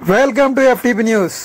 Welcome to FTP news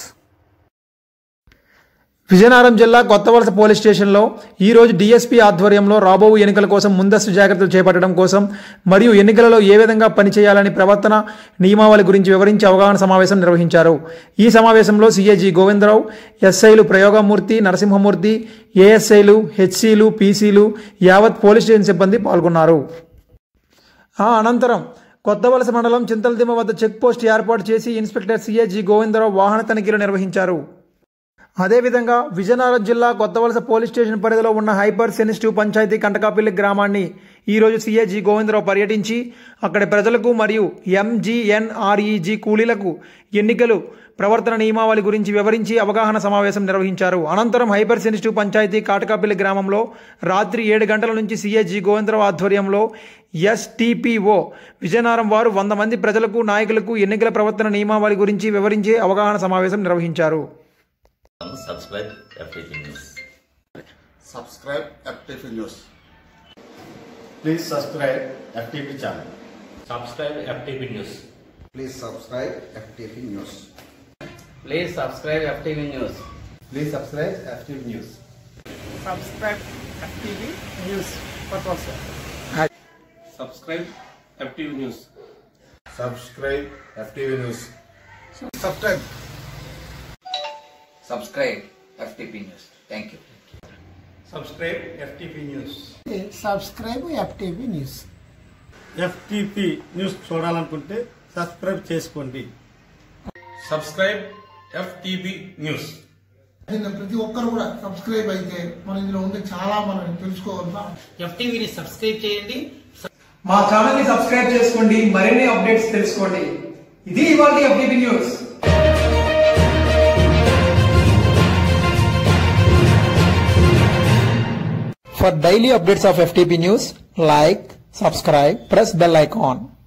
Vizianagaram జిల్లా Kothavalasa police స్టేషన్లో ఈ రోజు డీఎస్పీ ఆధ్వర్యంలో రాబో ఎన్నికల కోసం ముందస్తు జాగ్రత్తలు చేపట్టడం కోసం మరియు ఎన్నికలలో ఏ విధంగా పనిచేయాలని ప్రవర్తన నియమావళి గురించి వివరించి అవగాహన సమావేశం నిర్వహించారు ఈ సమావేశంలో సిఏజీ గోవిందరావు ఎస్ఐలు ప్రయోగమూర్తి నరసింహమూర్తి ఏఎస్ఐలు హెచ్సీలు పీసీలు యావత్ పోలీస్ స్టేషన్ సిబ్బంది పాల్గొన్నారు ఆ అనంతరం కొత్తవలస మండలం చింతలదిమ్మ వద్ద చెక్ పోస్ట్ ఏర్పాటు చేసి ఇన్స్పెక్టర్ సిఏజీ గోవిందరావు వాహన తనిఖీలు నిర్వహించారు అదేవిధంగా విజయనగరం జిల్లా కొత్తవలస పోలీస్ స్టేషన్ పరిధిలో ఉన్న హైపర్ సెన్సిటివ్ పంచాయతీ కంటకాపల్లి గ్రామాన్ని ఈరోజు సిఏజీ గోవిందరావు పర్యటించి అక్కడి ప్రజలకు మరియు ఎంజీఎన్ఆర్ఈజీ కూలీలకు ఎన్నికలు ప్రవర్తన నియమావళి గురించి వివరించి అవగాహన సమావేశం నిర్వహించారు అనంతరం హైపర్ సెన్సిటివ్ పంచాయతీ కాటకాపల్లి గ్రామంలో రాత్రి ఏడు గంటల నుంచి సిఏజీ గోవిందరావు ఆధ్వర్యంలో ఎస్టీపీఓ విజయనగరం వారు వంద మంది ప్రజలకు నాయకులకు ఎన్నికల ప్రవర్తన నియమావళి గురించి వివరించి అవగాహన సమావేశం నిర్వహించారు subscribe FTP News. subscribe FTV News. Please subscribe FTP channel. Subscribe FTP News. Please subscribe FTV News. Please subscribe FTV News. Please subscribe FTP News. subscribe FTV News. Subscribe FTV News. Subscribe. Subscribe FTP News. Thank you. Subscribe FTP News. Subscribe FTV news FTP news చూడాలనుకుంటే subscribe చేసుకోండి Subscribe FTP News. దీన్ని ప్రతి ఒక్కరు కూడా subscribe అయితే మన ఇందులో ఉండే చాలా మనం తెలుసుకోగలుగుతాం ఎఫ్టీవీని సబ్స్క్రైబ్ చేయండి మా ఛానల్ ని సబ్స్క్రైబ్ చేసుకోండి మరిన్ని అప్డేట్స్ తెలుసుకోండి ఇది ఇవాళ FTP news For daily updates of FTP news, like, subscribe, press bell icon.